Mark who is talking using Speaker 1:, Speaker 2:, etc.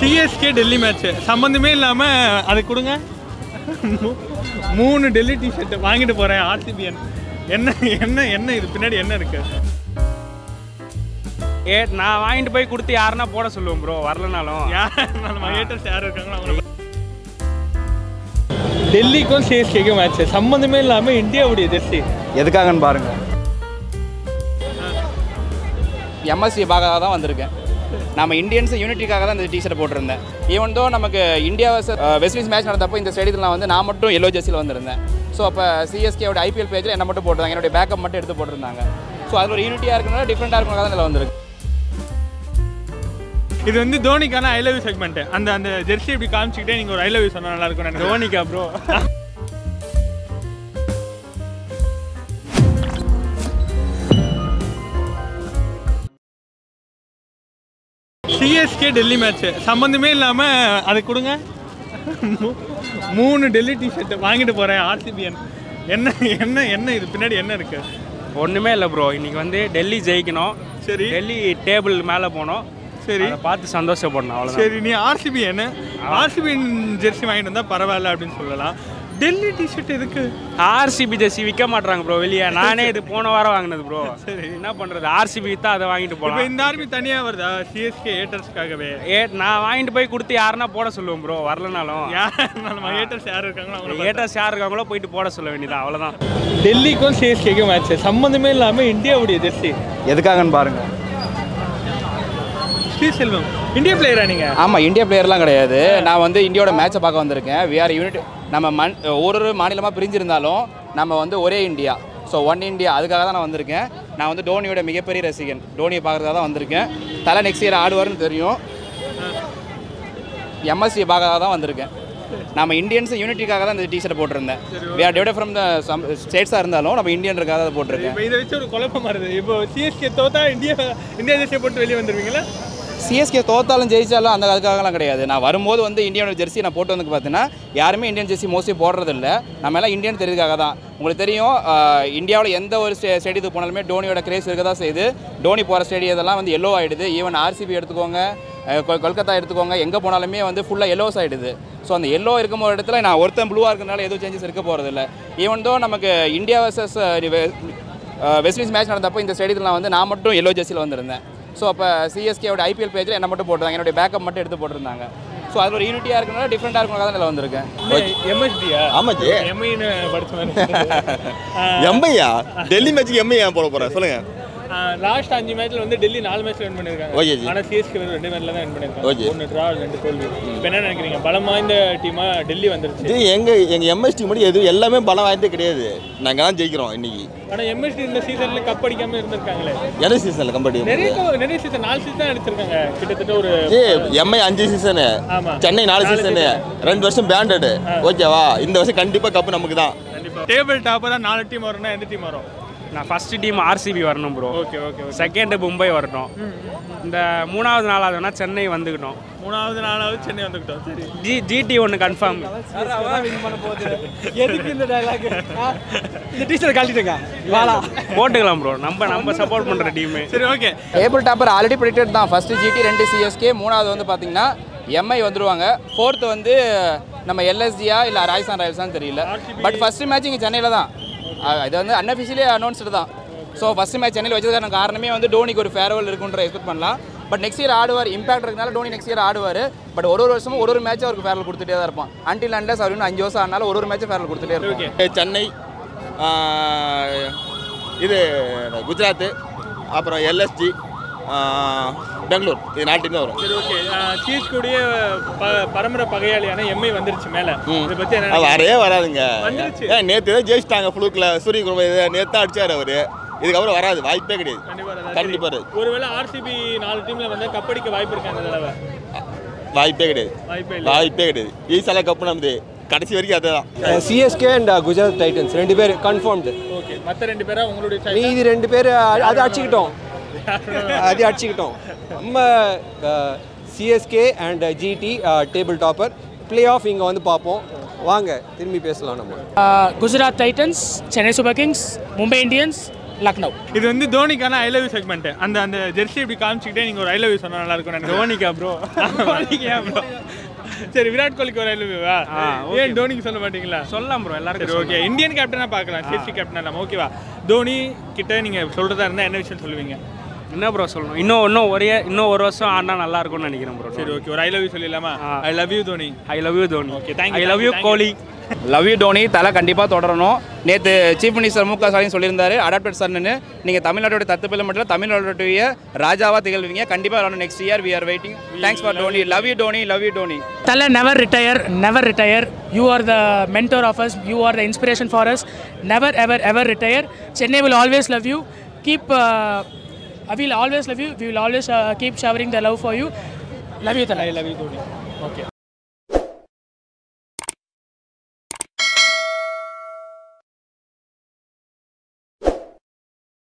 Speaker 1: CSK Delhi match சம்மந்தமே இல்லாமல் அதை கொடுங்க மூ- மூணு டெல்லி டிஷர்ட் வாங்கிட்டு போகிறேன் ஆர்சிபிஎன் என்ன என்ன என்ன இது பின்னாடி என்ன இருக்கு
Speaker 2: ஏ நான் வாங்கிட்டு போய் கொடுத்து யாருன்னா போட சொல்லுவேன் ப்ரோ வரலனாலும்
Speaker 1: யார் நம்ம ஹேட்டர்ஸ் யார் இருக்காங்களோ அவங்க டெல்லிக்கும் சிஎஸ்கேக்கும் மேட்ச் சம்மந்தமே இல்லாமல் இந்தியாவுடைய ஜெர்சி
Speaker 3: எதுக்காகன்னு பாருங்க எம்எஸ்சி பார்க்க தான் வந்திருக்கேன் நம்ம இந்தியன்ஸ் யூனிட்டிக்காக தான் இந்த டிஷர்ட் போட்டிருந்தேன் ஈவன் தோ நமக்கு India versus West Indies match நடந்தப்போ இந்த ஸ்டேடியத்தில் நான் வந்து நான் மட்டும் எல்லோ ஜெர்சியில் வந்திருந்தேன் ஸோ அப்போ சிஎஸ்கேவோட ஐபிஎல் பேஜில் என்ன மட்டும் போட்டிருந்தாங்க என்னுடைய பேக்கப் மட்டும் எடுத்து போட்டிருந்தாங்க ஸோ அதில் ஒரு யூனிட்டியாக இருக்கனால டிஃப்ரெண்ட்டாக இருக்கனால தான் இதில் வந்திருக்கு
Speaker 1: இது வந்து தோனிக்கான ஐ லவ் யூ செக்மெண்ட் அந்த அந்த ஜெர்சி இப்படி காமிச்சிக்கிட்டே நீங்கள் ஒரு ஐ லவ் யூ சொன்னா நல்லா இருக்கும் எனக்கு
Speaker 2: தோனிக்கா ப்ரோ
Speaker 1: சிஎஸ்கே டெல்லி மேட்ச் சம்மந்தமே இல்லாமல் அதை கொடுங்க மூ- மூணு டெல்லி டிஷர்ட் வாங்கிட்டு போகிறேன் ஆர்சிபிஎன் என்ன என்ன என்ன இது பின்னாடி என்ன இருக்கு
Speaker 2: ஒன்றுமே இல்லை ப்ரோ இன்னைக்கு வந்து டெல்லி ஜெயிக்கணும்
Speaker 1: சரி
Speaker 2: டெல்லி டேபிள் மேலே போனோம்
Speaker 1: சரி
Speaker 2: அதை பார்த்து சந்தோஷப்படணும் அவ்வளோதான்
Speaker 1: சரி நீ ஆர்சிபிஎன் ஆர்சிபிஎன் ஜெர்சி வாங்கிட்டு வந்தால் பரவாயில்ல அப்படின்னு சொல்லலாம் டெல்லி டிஷர்ட் எதுக்கு
Speaker 2: ஆர்சிபி ஜெர்சி விற்க மாட்றாங்க ப்ரோ வெளியே நானே இது போன வாரம் வாங்கினது ப்ரோ
Speaker 1: சரி.
Speaker 2: என்ன பண்ணுறது ஆர்சிபி விற்றா அதை வாங்கிட்டு
Speaker 1: இப்போ
Speaker 2: போகலாம்
Speaker 1: இந்த ஆர்மி தனியாக வருதா சிஎஸ்கே ஹேட்டர்ஸ்க்காகவே
Speaker 2: ஏ நான் வாங்கிட்டு போய் கொடுத்து யாருன்னா போட சொல்லுவேன் ப்ரோ வரலனாலும்
Speaker 1: யார் நம்ம ஹேட்டர்ஸ் யார் இருக்காங்களோ அவங்க
Speaker 2: ஏட்டர்ஸ் யார் இருக்காங்களோ போயிட்டு போட சொல்ல வேண்டியதான் அவ்வளோதான்
Speaker 1: டெல்லிக்கும் சிஎஸ்கேக்கும் மேட்ச் சம்மந்தமே இல்லாமல் இந்தியாவுடைய ஜெர்சி
Speaker 3: எதுக்காகன்னு பாருங்க
Speaker 1: ஸ்ரீசெல்வம் இந்தியா பிளேயரா நீங்க
Speaker 3: ஆமாம் இந்தியா பிளேயர்லாம் கிடையாது நான் வந்து இந்தியாவோட மேட்சை பார்க்க வந்திருக்கேன் வி ஆர் யூனிட் நம்ம மண் ஒரு ஒரு மாநிலமாக பிரிஞ்சிருந்தாலும் நம்ம வந்து ஒரே இந்தியா ஸோ ஒன் இந்தியா அதுக்காக தான் நான் வந்திருக்கேன் நான் வந்து டோனியோட மிகப்பெரிய ரசிகன் டோனியை பார்க்கறதுக்காக தான் வந்திருக்கேன் தலை நெக்ஸ்ட் இயர் ஆடுவார்னு தெரியும் எம்எஸ்சி பார்க்கறதுக்காக தான் வந்திருக்கேன் நம்ம இந்தியன்ஸ் யூனிட்டிக்காக தான் இந்த டிஷர்ட் போட்டிருந்தேன் we are divide from the some ஸ்டேட்ஸாக இருந்தாலும் நம்ம இந்தியனுக்காக தான் போட்டிருக்கேன்
Speaker 1: இப்போ இதை வச்சு ஒரு குழப்பமா இருக்குது இப்போ சிஎஸ்கே தோத்தா இந்தியா இந்தியா ஜெர்சியை போட்டு வெளியே வந்துருவீங்களா
Speaker 3: சிஎஸ்கே தோத்தாலும் ஜெயிச்சாலும் அந்த அதுக்காகலாம் கிடையாது நான் வரும்போது வந்து இந்தியாவோட ஜெர்சி நான் போட்டு வந்து பார்த்தீங்கன்னா யாருமே இந்தியன் ஜெர்சி மோஸ்ட்லி போடுறதில்ல நம்ம எல்லாம் இந்தியன் தெரியுதுக்காக தான் உங்களுக்கு தெரியும் இந்தியாவில் எந்த ஒரு ஸ்டே ஸ்டேடியத்துக்கு போனாலுமே டோனியோட கிரேஸ் இருக்க தான் செய்யுது டோனி போகிற ஸ்டேடியத்தெல்லாம் வந்து எல்லோ ஆகிடுது ஈவன் ஆர்சிபி எடுத்துக்கோங்க அஹ், கொ- கொல்கத்தா எடுத்துக்கோங்க எங்கே போனாலுமே வந்து ஃபுல்லாக எல்லோஸ் ஆகிடுது ஸோ அந்த எல்லோ இருக்கும் ஒரு இடத்துல நான் ஒருத்தன் ப்ளூவாக இருக்கிறனால எதுவும் சேஞ்சஸ் இருக்க போகிறதில்ல ஈவன் தோ நமக்கு India versus West Indies match நடந்தப்போ இந்த ஸ்டேடியத்தில் நான் வந்து நான் மட்டும் எல்லோ ஜெர்சியில் வந்திருந்தேன் ஸோ அப்போ சிஎஸ்கேவோட ஐபிஎல் பேஜில் என்ன மட்டும் போட்டிருந்தாங்க என்னுடைய பேக்கப் மட்டும் எடுத்து போட்டிருந்தாங்க ஸோ அது ஒரு யூனிட்டியாக இருக்கனால டிஃப்ரெண்ட்டாக இருக்கனால தான் இதில் வந்திருக்கேன்
Speaker 1: எம்எஸ்டியா
Speaker 4: ஆமாச்சி
Speaker 1: எம்ஐன்னு படிச்ச மாதிரி
Speaker 4: எம்ஐயா டெல்லி மேட்ச்சுக்கு எம்ஐ ஏன் போட போறேன் சொல்லுங்க
Speaker 1: லாஸ்ட் அஞ்சு மேட்ச்ல வந்து டெல்லி நாலு மேட்ச்ல வின் பண்ணிருக்காங்க
Speaker 4: Okay ஜி.
Speaker 1: ஆனா சிஎஸ்கே வந்து ரெண்டு மேட்ச்ல தான் வின் பண்ணிருக்காங்க
Speaker 4: Okay.
Speaker 1: ஒன்னு டிரா ரெண்டு தோல்வி இப்போ என்ன நினைக்கிறீங்க பலம் வாய்ந்த டீமா டெல்லி வந்துருச்சு
Speaker 4: இது எங்க எங்க எம்எஸ்டி மட்டும் எதுவும் எல்லாமே பலம் வாய்ந்தே கிடையாது நாங்க தான் ஜெயிக்கிறோம் இன்னைக்கு
Speaker 1: ஆனா எம்எஸ்டி இந்த சீசன்ல கப் அடிக்காம இருந்திருக்காங்களே
Speaker 4: எந்த சீசன்ல கம்பெனி
Speaker 1: நிறைய co- நிறைய சீசன் நாலு சீசன் அடிச்சிருக்காங்க கிட்டத்தட்ட ஒரு
Speaker 4: எம்ஐ அஞ்சு சீசனு
Speaker 1: ஆமா
Speaker 4: சென்னை நாலு
Speaker 1: நாலு
Speaker 4: சீசனு ரெண்டு வருஷம் பேண்டடு ஓகேவா இந்த வருஷம் கண்டிப்பா கப்பு நமக்கு தான்
Speaker 1: கண்டிப்பா டேபிள் டாப்பரா நாலு டீம் வரும்னா எந்த டீம் வரும்
Speaker 2: நான் ஃபர்ஸ்ட் டீம் ஆர்சிபி வரணும் bro
Speaker 1: okay okay okay
Speaker 2: second Mumbai வரட்டும் இந்த மூணாவது நாளாவது வேணா சென்னை வந்துக்கணும்
Speaker 1: மூணாவது நாலாவது சென்னை வந்துக்கிட்டோம் சரி
Speaker 2: ஜி ஜிடி ஒன்று கன்ஃபார்ம்
Speaker 5: எதுக்கு இந்த டைலாக் இந்த டீச்சர் கழட்டிட்டுங்க வாடா
Speaker 2: போட்டுக்கலாம் ப்ரோ நம்ம நம்ம சப்போர்ட் பண்ணுற டீமு
Speaker 1: சரி okay
Speaker 3: table topper already predicted தான் ஃபஸ்ட்டு ஜிடி ரெண்டு சிஎஸ்கே மூணாவது வந்து பார்த்தீங்கன்னா எம்ஐ வந்துருவாங்க ஃபோர்த்து வந்து நம்ம எல்எஸ்ஜியா இல்லை ராஜஸ்தான் ராயல்ஸான்னு தெரியல பட் ஃபஸ்ட்டு மேட்ச் இங்கே சென்னையில் தான் அஹ் இது வந்து அன்அஃபிஷியலி அனௌன்ஸ்டு தான் ஸோ ஃபஸ்ட்டு மேட்ச் சென்னையில் வச்சதுக்கான காரணமே வந்து டோனிக்கு ஒரு ஃபேர்வெல் இருக்குன்ற எக்ஸ்பெக்ட் பண்ணலாம் பட் நெக்ஸ்ட் இயர் ஆடுவார் இம்பாக்ட் இருக்கனால டோனி நெக்ஸ்ட் இயர் ஆடுவார் பட் ஒரு ஒரு வருஷமும் ஒரு ஒரு மேட்ச் அவருக்கு ஃபேர்வெல் கொடுத்துட்டே தான் இருப்பான் அன்டில் அண்ட்லஸ் அவர் இன்னும் அஞ்சு வருஷம் ஆனாலும் ஒரு ஒரு மேட்ச் ஃபேர்வெல் கொடுத்துட்டே இருப்பாங்க
Speaker 4: சென்னை ஆ, இது குஜராத் அப்புறம் எல்எஸ்ஜி பெங்களூர் இது நாலு டீம் தான் வரும்
Speaker 1: சரி ஓகே சிஎஸ்கேடைய பரம்பரை பகையாளியான எம்ஐ வந்துருச்சு மேல
Speaker 4: ம்.
Speaker 1: இதை பத்தி என்ன
Speaker 4: அது
Speaker 1: நினைக்கிறீங்க?
Speaker 4: வரவே வராதுங்க
Speaker 1: வந்துருச்சு.
Speaker 4: ஏன் நேற்று தான் ஜெயிச்சிட்டாங்க ஃப்ளூக்கில் சூரியகுமார் இது நேற்று தான் அடிச்சார் அவர் இதுக்கப்புறம் வராது வாய்ப்பே கிடையாது
Speaker 1: கண்டிப்பா வராது.
Speaker 4: கண்டிப்பா
Speaker 1: சரி.
Speaker 4: வராது.
Speaker 1: ஒருவேளை ஆர்சிபி நாலு டீம்ல வந்தா கப்படிக்க வாய்ப்பு இருக்கா அந்த தடவை
Speaker 4: வாய்ப்பே கிடையாது
Speaker 1: வாய்ப்பே இல்லை
Speaker 4: வாய்ப்பே கிடையாது ஈசால கப்பு நமது கடைசி வரைக்கும் அதுதான்
Speaker 5: சிஎஸ்கே அண்ட் குஜராத் டைட்டன்ஸ் ரெண்டு பேர் கன்ஃபார்ம்டு
Speaker 1: ஓகே மத்த ரெண்டு பேரா உங்களுடைய choice ஆ?
Speaker 5: மீதி ரெண்டு பேர் அது அடிச்சுக்கிட்டோம் அது அடிச்சுக்கிட்டோம் நம்ம CSK and GT table topper playoff இங்கே வந்து பார்ப்போம் வாங்க திரும்பி பேசலாம் நம்ம
Speaker 6: Gujarat Titans Chennai Super Kings Mumbai Indians Lucknow.
Speaker 1: இது வந்து தோனிக்கான ஐ லவ் யூ செக்மெண்ட் அந்த அந்த ஜெர்சி இப்படி காமிச்சிக்கிட்டே நீங்க ஒரு ஐ லவ் யூ சொன்னா நல்லா இருக்கும் எனக்கு
Speaker 2: தோனிக்கா ப்ரோ
Speaker 1: தோனிக்கா bro சரி விராட் கோலிக்கு ஒரு ஐ லவ் யூவா
Speaker 2: ஆ, okay.
Speaker 1: ஏன் தோனிக்கு சொல்ல மாட்டீங்களா
Speaker 2: சொல்லலாம் ப்ரோ
Speaker 1: சரி
Speaker 2: எல்லாருக்கும்
Speaker 1: ஓகே இந்தியன் கேப்டனா பார்க்கலாம் சிஎஸ்டி கேப்டன் இல்லாம ஓகேவா தோனி கிட்ட நீங்க சொல்றதா இருந்தா என்ன விஷயம் சொல்லுவீங்க
Speaker 2: என்ன ப்ரோ சொல்லணும் இன்னும் இன்னும் ஒரே இன்னும் ஒரு வருஷம் ஆடினா நல்லா இருக்கும்னு நினைக்கிறேன் ப்ரோ
Speaker 1: சரி ஓகே ஒரு ஐ லவ் யூ சொல்லிடலாமா
Speaker 2: ah.
Speaker 1: I love you Dhoni
Speaker 2: I love you Dhoni
Speaker 1: Okay, thank you,
Speaker 2: I
Speaker 1: thank
Speaker 2: love
Speaker 1: you,
Speaker 2: you
Speaker 1: thank you.
Speaker 2: Kohli
Speaker 3: love you Dhoni Thala கண்டிப்பாக தொடரணும் நேற்று சீஃப் மினிஸ்டர் மு க ஸ்டாலின் சொல்லியிருந்தாரு அடாப்டட் சன்னு நீங்கள் தமிழ்நாட்டோட தத்துப்பில் மட்டும் இல்ல, தமிழ்நாட்டுடைய ராஜாவாக திகழ்வீங்க கண்டிப்பாக விளாடணும் next year we are waiting thanks for Dhoni love you Dhoni love you Dhoni
Speaker 6: Tala, never retire, never retire. You are the mentor of us. You are the inspiration for us. Never, ever, ever retire. Chennai will always love you. Keep, uh, I will always love you. We will always uh, keep showering the love for you. Love you, Tala. I love you, Tony. Okay.